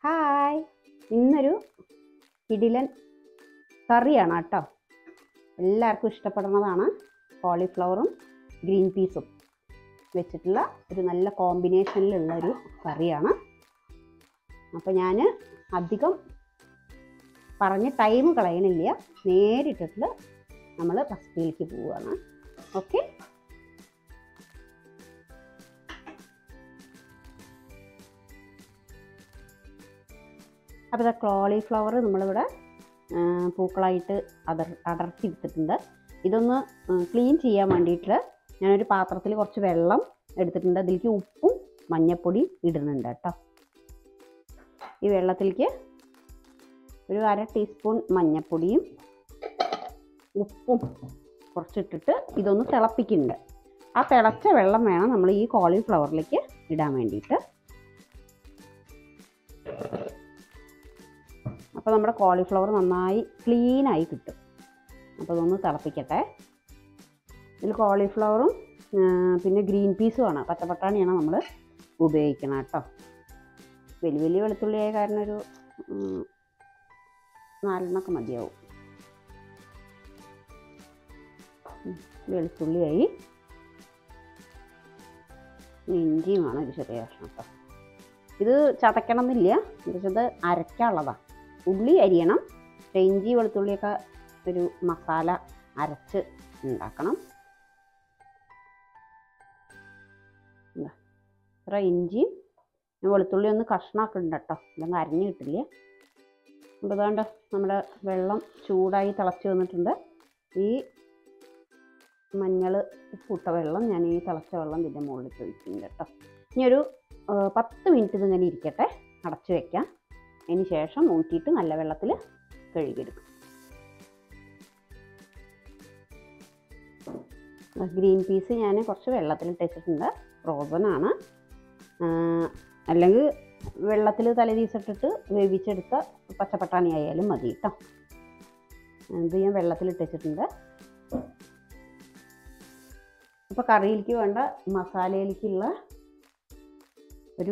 hi ഇന്നൊരു ഇഡിലൻ കറിയാണ് കേട്ടോ എല്ലാവർക്കും ഇഷ്ടപ്പെടുന്നതാണ് കോളിഫ്ലവറും ഗ്രീൻ പീസും വെച്ചിട്ടുള്ള ഒരു നല്ല കോമ്പിനേഷനിലുള്ള ഒരു കറിയാണ് അപ്പോൾ ഞാൻ അധികം പറഞ്ഞ് ടൈം കളയണില്ല നേരിട്ടിട്ട് നമ്മൾ റെസിപ്പിയിലേക്ക് പോവുകയാണ് ഓക്കെ അപ്പോൾ ഇതാ കോളിഫ്ലവർ നമ്മളിവിടെ ആ, പൂക്കളായിട്ട് അടർ അടർത്തി എടുത്തിട്ടുണ്ട് ഇതൊന്ന് ക്ലീൻ ചെയ്യാൻ വേണ്ടിയിട്ട് ഞാനൊരു പാത്രത്തിൽ കുറച്ച് വെള്ളം എടുത്തിട്ടുണ്ട് അതിലേക്ക് ഉപ്പും മഞ്ഞപ്പൊടി ഇടുന്നുണ്ട് കേട്ടോ ഈ വെള്ളത്തിലേക്ക് ഒരു അര ടീസ്പൂൺ മഞ്ഞപ്പൊടിയും ഉപ്പും കുറച്ചിട്ടിട്ട് ഇതൊന്ന് തിളപ്പിക്കുന്നുണ്ട് ആ തിളച്ച വെള്ളം വേണം നമ്മൾ ഈ കോളിഫ്ലവറിലേക്ക് ഇടാൻ വേണ്ടിയിട്ട് അപ്പോൾ നമ്മുടെ കോളിഫ്ലവർ നന്നായി ക്ലീനായി കിട്ടും അപ്പോൾ അതൊന്ന് തിളപ്പിക്കട്ടെ ഇതിൽ കോളിഫ്ലവറും ആ, പിന്നെ ഗ്രീൻ പീസുമാണ് പച്ചപ്പട്ടാണിയാണ് നമ്മൾ ഉപയോഗിക്കണം കേട്ടോ വലിയ വലിയ വെളുത്തുള്ളിയായ കാരണം ഒരു ഉം, നാലെണ്ണമൊക്കെ മതിയാവും ഉം, വെളുത്തുള്ളിയായി ഇഞ്ചിയുമാണ് ഒരു ചെറിയ കഷ്ണം കേട്ടോ ഇത് ചതക്കണം എന്നില്ല ഇത് അരയ്ക്കാനുള്ളതാണ് ഉള്ളി അരിയണം പക്ഷേ ഇഞ്ചി വെളുത്തുള്ളിയൊക്കെ ഒരു മസാല അരച്ച് ഉണ്ടാക്കണം ഇതാ, ഇത്ര ഇഞ്ചിയും വെളുത്തുള്ളി ഒന്ന് കഷ്ണാക്കുന്നുണ്ട് കേട്ടോ ഇല്ലെങ്കിൽ അരഞ്ഞു കിട്ടില്ല അപ്പോൾ ഇതാണ്ട് നമ്മുടെ വെള്ളം ചൂടായി തിളച്ച് വന്നിട്ടുണ്ട് ഈ മഞ്ഞൾ ഉപ്പിട്ട വെള്ളം ഞാൻ ഈ തിളച്ച വെള്ളം ഇതിൻ്റെ മുകളിലേക്ക് ഒഴിക്കുന്നുണ്ട് കേട്ടോ ഇനി ഒരു ആ, പത്ത് മിനിറ്റ് ഇതിങ്ങനെ ഇരിക്കട്ടെ അടച്ചു വെക്കാം അതിന് ശേഷം ഊറ്റിയിട്ട് നല്ല വെള്ളത്തിൽ കഴുകിയെടുക്കും ഗ്രീൻ പീസ് ഞാൻ കുറച്ച് വെള്ളത്തിലിട്ട് വെച്ചിട്ടുണ്ട് ഫ്രോസൺ ആണ് അല്ലെങ്കിൽ വെള്ളത്തിൽ തലേദിവസമിട്ടിട്ട് വേവിച്ചെടുത്ത പച്ചപ്പട്ടാണി ആയാലും മതി കേട്ടോ ഇത് ഞാൻ വെള്ളത്തിലിട്ട് വെച്ചിട്ടുണ്ട് അപ്പോൾ കറിയിലേക്ക് വേണ്ട മസാലയിലേക്കുള്ള ഒരു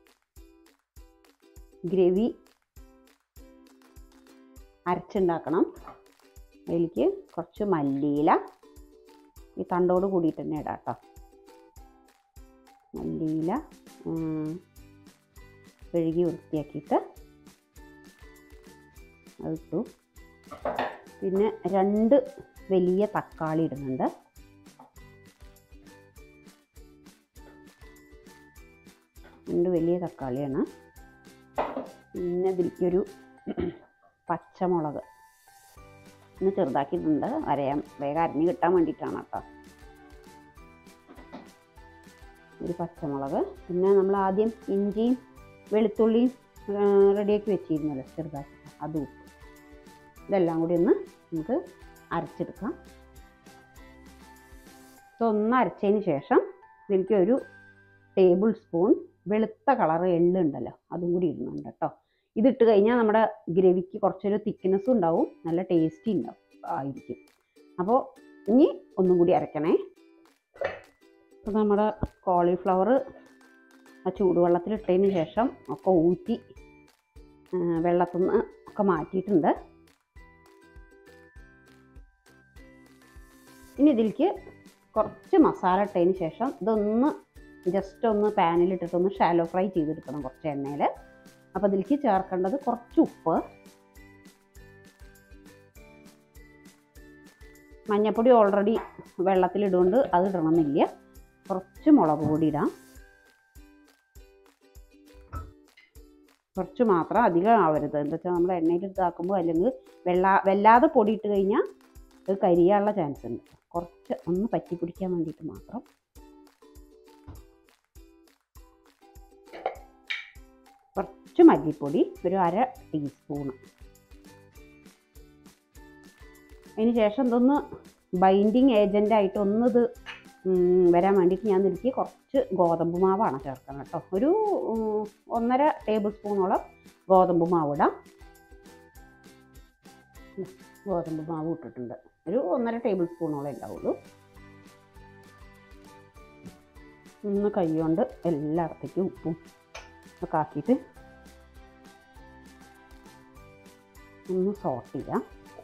ഗ്രവി അരച്ചുണ്ടാക്കണം അതിലേക്ക് കുറച്ച് മല്ലിയില ഈ തണ്ടോട് കൂടിയിട്ട് തന്നെ ഇടാം കേട്ടോ മല്ലിയില ഉം, കഴുകി വൃത്തിയാക്കിയിട്ട് അതിട്ടു പിന്നെ രണ്ട് വലിയ തക്കാളി ഇടുന്നുണ്ട് രണ്ട് വലിയ തക്കാളിയാണ് പിന്നെ ഇതിലേക്കൊരു പച്ചമുളക് ഒന്ന് ചെറുതാക്കിയിട്ടുണ്ട് അരയാൻ വേഗം അരിഞ്ഞ് കിട്ടാൻ വേണ്ടിയിട്ടാണ് കേട്ടോ ഒരു പച്ചമുളക് പിന്നെ നമ്മൾ ആദ്യം ഇഞ്ചിയും വെളുത്തുള്ളിയും റെഡിയാക്കി വെച്ചിരുന്നല്ലോ ചെറുതാക്കി അത് ഉപ്പ് ഇതെല്ലാം കൂടി ഒന്ന് നമുക്ക് അരച്ചെടുക്കാം ഇതൊന്ന് അരച്ചതിന് ശേഷം ഇതിലേക്ക് ഒരു ടേബിൾ സ്പൂൺ വെളുത്ത കളറ് എള്ളുണ്ടല്ലോ അതും കൂടി ഇടുന്നുണ്ട് കേട്ടോ ഇതിട്ട് കഴിഞ്ഞാൽ നമ്മുടെ ഗ്രവിക്ക് കുറച്ചൊരു തിക്നെസ്സും ഉണ്ടാവും നല്ല ടേസ്റ്റി ഉണ്ടാവും ആയിരിക്കും അപ്പോൾ ഇനി ഒന്നും കൂടി അരക്കണേ അപ്പോൾ നമ്മുടെ കോളിഫ്ലവർ ആ ചൂടുവെള്ളത്തിലിട്ടതിന് ശേഷം ഒക്കെ ഊറ്റി ആ, വെള്ളത്തിൽ നിന്ന് ഒക്കെ മാറ്റിയിട്ടുണ്ട് ഇനി ഇതിലേക്ക് കുറച്ച് മസാല ഇട്ടതിന് ശേഷം ഇതൊന്ന് ജസ്റ്റ് ഒന്ന് പാനിലിട്ടിട്ടൊന്ന് ഷാലോ ഫ്രൈ ചെയ്തെടുക്കണം കുറച്ച് എണ്ണയിൽ അപ്പോൾ ഇതിലേക്ക് ചേർക്കേണ്ടത് കുറച്ച് ഉപ്പ് മഞ്ഞപ്പൊടി ഓൾറെഡി വെള്ളത്തിലിടുകൊണ്ട് അത് ഇടണമെന്നില്ല കുറച്ച് മുളക് പൊടി ഇടാം കുറച്ച് മാത്രം അധികം ആവരുത് എന്താ വെച്ചാൽ നമ്മൾ എണ്ണയിൽ ഇതാക്കുമ്പോൾ അല്ലെങ്കിൽ വെള്ള വല്ലാതെ പൊടി ഇട്ട് കഴിഞ്ഞാൽ അത് കരിയാനുള്ള ചാൻസ് ഉണ്ട് കുറച്ച് ഒന്ന് പറ്റി പിടിക്കാൻ വേണ്ടിയിട്ട് മാത്രം കുറച്ച് മല്ലിപ്പൊടി ഒരു അര ടീസ്പൂണ് അതിന് ശേഷം ഇതൊന്ന് ബൈൻഡിങ് ഏജൻ്റായിട്ട് ഒന്നിത് ഉം, വരാൻ വേണ്ടിയിട്ട് ഞാൻ ഇതിലേക്ക് കുറച്ച് ഗോതമ്പ് മാവാണ് ചേർക്കുന്നത് കേട്ടോ ഒരു ഉം, ഒന്നര ടേബിൾ സ്പൂണോളം ഗോതമ്പ് മാവ് ഇടാം ഉം, ഗോതമ്പ് മാവ് ഇട്ടിട്ടുണ്ട് ഒരു ഒന്നര ടേബിൾ സ്പൂണോളം ഉണ്ടാവുള്ളൂ ഒന്ന് കൈ കൊണ്ട് എല്ലായിടത്തേക്കും ഉപ്പും ഒക്കെ ആക്കിയിട്ട് ഒന്ന് സോട്ട് ചെയ്യാം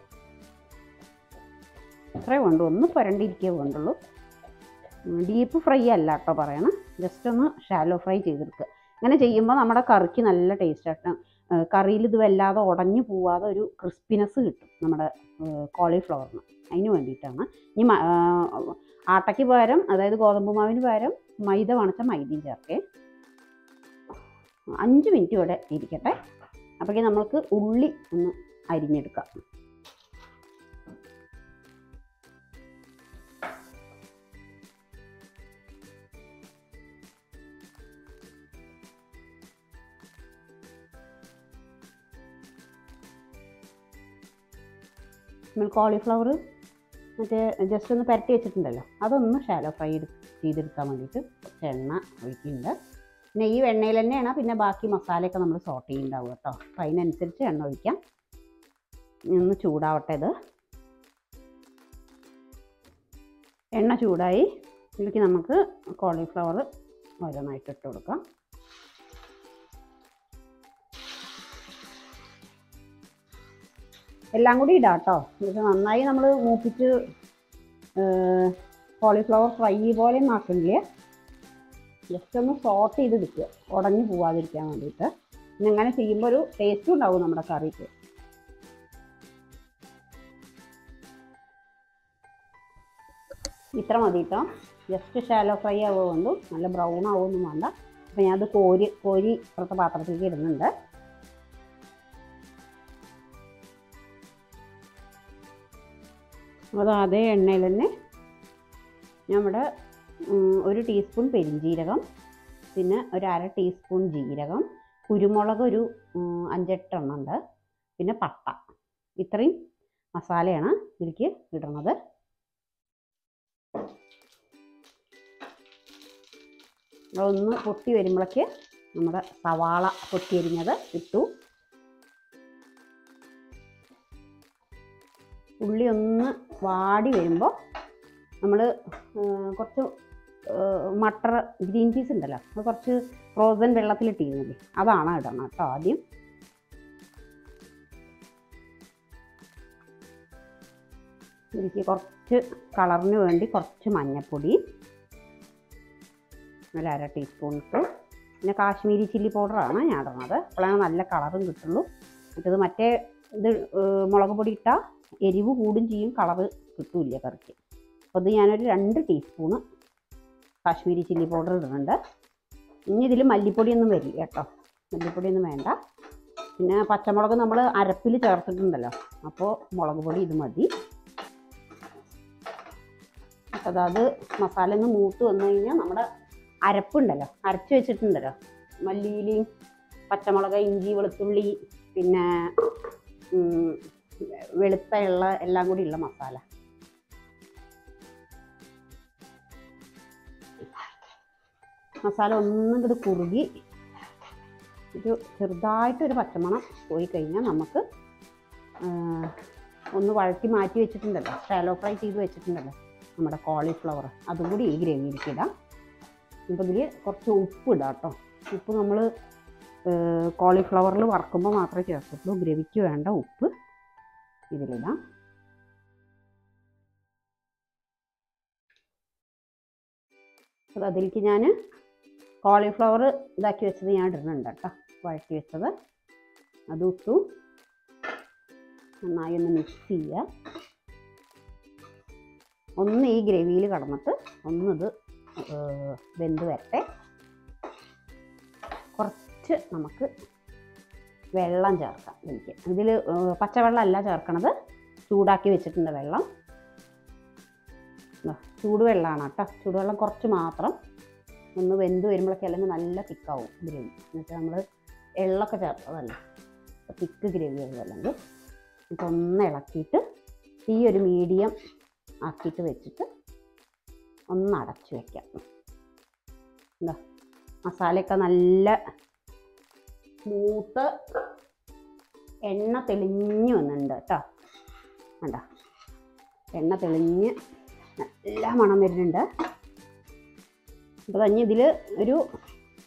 ഇത്രേ വേണ്ടു ഒന്ന് പുരണ്ടിരിക്കേ വേണ്ടുള്ളൂ ഡീപ്പ് ഫ്രൈ അല്ല കേട്ടോ പറയണം ജസ്റ്റ് ഒന്ന് ഷാലോ ഫ്രൈ ചെയ്തെടുക്കുക ഇങ്ങനെ ചെയ്യുമ്പോൾ നമ്മുടെ കറിക്ക് നല്ല ടേസ്റ്റ് ആയിട്ട് കറിയിൽ ഇത് വല്ലാതെ ഉടഞ്ഞു പോവാതെ ഒരു ക്രിസ്പിനെസ് കിട്ടും നമ്മുടെ കോളിഫ്ലവറിന് അതിന് വേണ്ടിയിട്ടാണ് ഇനി മ- ആ, ആട്ടയ്ക്ക് പകരം അതായത് ഗോതമ്പ് മാവിന് പകരം മൈദ വാണിച്ച മൈദയും ചേർക്കേ അഞ്ച് മിനിറ്റ് ഇവിടെ ഇരിക്കട്ടെ അപ്പോഴേക്കും നമ്മൾക്ക് ഉള്ളി ഒന്ന് അരിഞ്ഞെടുക്കാം നമ്മൾ കോളിഫ്ലവർ മറ്റേ ജസ്റ്റ് ഒന്ന് പുരട്ടി വെച്ചിട്ടുണ്ടല്ലോ അതൊന്ന് ഷാലോ ഫ്രൈ ചെയ്തെടുക്കാൻ വേണ്ടിയിട്ട് കുറച്ച് എണ്ണ ഒഴിക്കുന്നുണ്ട് പിന്നെ ഈ എണ്ണയിൽ തന്നെയാണ് പിന്നെ ബാക്കി മസാലയൊക്കെ നമ്മൾ സോട്ട് ചെയ്യുന്നുണ്ടാവുക കേട്ടോ അപ്പോൾ അതിനനുസരിച്ച് എണ്ണ ഒഴിക്കാം ഇനി ഒന്ന് ചൂടാവട്ടെ ഇത് എണ്ണ ചൂടായി ഇതിലേക്ക് നമുക്ക് കോളിഫ്ലവർ ഓരോന്നായിട്ട് ഇട്ട് കൊടുക്കാം എല്ലാം കൂടി ഇടാം കേട്ടോ എന്നിട്ട് നന്നായി നമ്മൾ മൂപ്പിച്ച് കോളിഫ്ലവർ ഫ്രൈ പോലെ ആക്കണില്ല ജസ്റ്റ് ഒന്ന് സോട്ട് ചെയ്തെടുക്കുക ഉടഞ്ഞു പോവാതിരിക്കാൻ വേണ്ടിയിട്ട് പിന്നെ അങ്ങനെ ചെയ്യുമ്പോൾ ഒരു ടേസ്റ്റും ഉണ്ടാവും നമ്മുടെ കറിക്ക് ഇത്ര മതി കേട്ടോ ജസ്റ്റ് ഷാലോ ഫ്രൈ ആവുകൊണ്ട് നല്ല ബ്രൗൺ ആവുമൊന്നും വേണ്ട അപ്പോൾ ഞാനത് കോരി കോരി ഇപ്പുറത്തെ പാത്രത്തിലേക്ക് ഇടുന്നുണ്ട് അത് അതേ എണ്ണയിൽ തന്നെ നമ്മുടെ ഉം, ഒരു ടീസ്പൂൺ പെരിഞ്ജീരകം പിന്നെ ഒരു അര ടീസ്പൂൺ ജീരകം കുരുമുളക് ഒരു ഉം, അഞ്ചെട്ടെണ്ണം ഉണ്ട് പിന്നെ പട്ട ഇത്രയും മസാലയാണ് ഇതിലേക്ക് ഇടുന്നത് അതൊന്ന് പൊട്ടി വരുമ്പോഴേക്ക് നമ്മുടെ സവാള പൊട്ടിയരിഞ്ഞത് ഇട്ടു ഉള്ളി ഒന്ന് വാടി വരുമ്പോൾ നമ്മൾ കുറച്ച് മട്ടർ ഗ്രീൻ പീസ് ഉണ്ടല്ലോ അത് കുറച്ച് ഫ്രോസൺ വെള്ളത്തിലിട്ടിരുന്നില്ലേ അതാണ് ഇടണം കേട്ടോ ആദ്യം ഇതിലേക്ക് കുറച്ച് കളറിന് വേണ്ടി കുറച്ച് മഞ്ഞൾപ്പൊടി ഒരു അര ടീസ്പൂൺ ഇട്ടു പിന്നെ കാശ്മീരി ചില്ലി പൗഡറാണ് ഞാൻ ഇടുന്നത് അപ്പോഴാണ് നല്ല കളറും കിട്ടുള്ളൂ മറ്റേത് മറ്റേ ഇത് ഏഹ്, മുളക് പൊടി ഇട്ടാൽ എരിവ് കൂടും ചെയ്യും കളറ് കിട്ടൂല കറിക്ക് അപ്പോൾ ഇത് ഞാനൊരു രണ്ട് ടീസ്പൂണ് കാശ്മീരി ചില്ലി പൗഡർ ഇടുന്നുണ്ട് ഇനി ഇതിൽ മല്ലിപ്പൊടിയൊന്നും വരില്ല കേട്ടോ മല്ലിപ്പൊടിയൊന്നും വേണ്ട പിന്നെ പച്ചമുളക് നമ്മൾ അരപ്പിൽ ചേർത്തിട്ടുണ്ടല്ലോ അപ്പോൾ മുളക് പൊടി ഇത് മതി അപ്പോൾ അത് മസാല ഒന്ന് മൂത്ത് വന്നു കഴിഞ്ഞാൽ നമ്മുടെ അരപ്പുണ്ടല്ലോ അരച്ച് വെച്ചിട്ടുണ്ടല്ലോ മല്ലിയിലയും പച്ചമുളക് ഇഞ്ചി വെളുത്തുള്ളി പിന്നെ ഉം, വെളുത്ത ഉള്ള എല്ലാം കൂടി ഉള്ള മസാല മസാല ഒന്നും കൂടി കുറുകി ഒരു ചെറുതായിട്ടൊരു പച്ചമണം പോയി കഴിഞ്ഞാൽ നമുക്ക് ആ, ഒന്ന് വഴറ്റി മാറ്റി വെച്ചിട്ടുണ്ടല്ലോ ഷാലോ ഫ്രൈ ചെയ്ത് വെച്ചിട്ടുണ്ടല്ലോ നമ്മുടെ കോളിഫ്ലവർ അതും കൂടി ഈ ഗ്രേവിയിലേക്ക് ഇടാം അപ്പോൾ ഇതിൽ കുറച്ച് ഉപ്പ് ഇടാം കേട്ടോ ഉപ്പ് നമ്മൾ കോളിഫ്ലവറിൽ വറക്കുമ്പോൾ മാത്രമേ ചേർത്തുള്ളൂ ഗ്രവിക്ക് വേണ്ട ഉപ്പ് ഇതിലിടാം അപ്പോൾ അതിലേക്ക് ഞാൻ കോളിഫ്ലവർ ഇതാക്കി വെച്ചത് ഞാൻ ഇടുന്നുണ്ട് കേട്ടോ വഴറ്റി വെച്ചത് അത് ഇട്ടു നന്നായി ഒന്ന് മിക്സ് ചെയ്യുക ഒന്ന് ഈ ഗ്രവിയിൽ കടന്നിട്ട് ഒന്നിത് ഏഹ്, വെന്ത് വരട്ടെ കുറച്ച് നമുക്ക് വെള്ളം ചേർക്കാം ഇതിലേക്ക് ഇതിൽ പച്ചവെള്ളം അല്ല ചേർക്കണത് ചൂടാക്കി വെച്ചിട്ടുണ്ട് വെള്ളം ദാ, ചൂടുവെള്ളമാണ് കേട്ടോ ചൂടുവെള്ളം കുറച്ച് മാത്രം ഒന്ന് വെന്ത് വരുമ്പോഴൊക്കെ അല്ലെങ്കിൽ നല്ല തിക്കാവും ഗ്രേവി എന്നിട്ട് നമ്മൾ എള്ളൊക്കെ ചേർത്തതല്ല തിക്ക് ഗ്രേവി ആവും അല്ലെങ്കിൽ എന്നിട്ട് ഒന്ന് ഇളക്കിയിട്ട് തീ ഒരു മീഡിയം ആക്കിയിട്ട് വെച്ചിട്ട് ഒന്ന് അടച്ചു വെക്കാം എന്താ മസാലയൊക്കെ നല്ല സ്മൂത്ത് എണ്ണ തെളിഞ്ഞു വന്നിട്ടുണ്ട് കേട്ടോ വേണ്ട എണ്ണ തെളിഞ്ഞ് നല്ല മണം വരുന്നുണ്ട് അപ്പോൾ തന്നെ ഇതിൽ ഒരു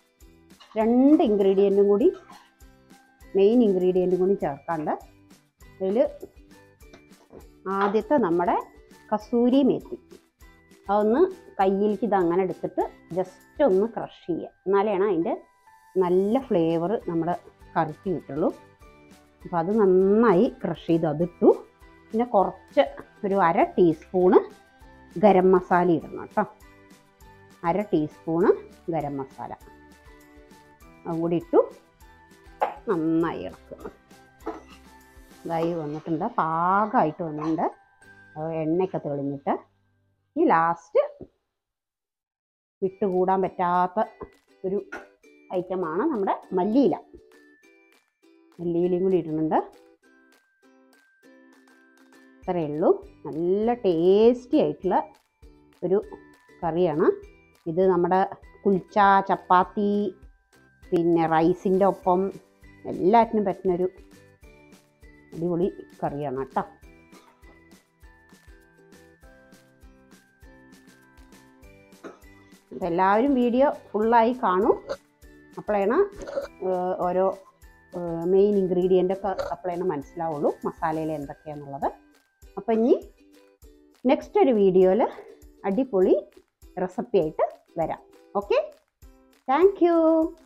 രണ്ട് ഇൻഗ്രീഡിയൻറ്റും കൂടി മെയിൻ ഇൻഗ്രീഡിയൻറ്റും കൂടി ചേർക്കാണ്ട് അതിൽ ആദ്യത്തെ നമ്മുടെ കസൂരി മേത്തി അതൊന്ന് കയ്യിലേക്ക് ഇത് അങ്ങനെ എടുത്തിട്ട് ജസ്റ്റ് ഒന്ന് ക്രഷ് ചെയ്യുക എന്നാലാണ് അതിൻ്റെ നല്ല ഫ്ലേവർ നമ്മുടെ കറിക്ക് കിട്ടുള്ളൂ അപ്പോൾ അത് നന്നായി ക്രഷ് ചെയ്ത് അതിട്ടു പിന്നെ കുറച്ച് ഒരു അര ടീസ്പൂണ് ഗരം മസാല ഇടണം കേട്ടോ അര ടീസ്പൂണ് ഗരം മസാല അതും കൂടി ഇട്ടു നന്നായി ഇളക്കുക ഇതായി വന്നിട്ടുണ്ട് പാകമായിട്ട് വന്നിട്ടുണ്ട് അത് എണ്ണയൊക്കെ തെളിഞ്ഞിട്ട് ഈ ലാസ്റ്റ് വിട്ടുകൂടാൻ പറ്റാത്ത ഒരു ഐറ്റമാണ് നമ്മുടെ മല്ലിയില മല്ലിയിലയും കൂടി ഇടുന്നുണ്ട് ഇത്രയേ ഉള്ളൂ നല്ല ടേസ്റ്റി ആയിട്ടുള്ള ഒരു കറിയാണ് ഇത് നമ്മുടെ കുൽച്ച ചപ്പാത്തി പിന്നെ റൈസിൻ്റെ ഒപ്പം എല്ലാറ്റിനും പറ്റുന്നൊരു അടിപൊളി കറിയാണ് കേട്ടോ അപ്പോൾ എല്ലാവരും വീഡിയോ ഫുള്ളായി കാണും അപ്പോഴാണ് ഏഹ്, ഓരോ മെയിൻ ഇൻഗ്രീഡിയൻ്റ് ഒക്കെ അപ്പോഴാണ് മനസ്സിലാവുള്ളൂ മസാലയിൽ എന്തൊക്കെയാണെന്നുള്ളത് അപ്പം ഇനി നെക്സ്റ്റ് ഒരു വീഡിയോയിൽ അടിപൊളി റെസിപ്പി ആയിട്ട് വരാം ഓക്കെ താങ്ക് യു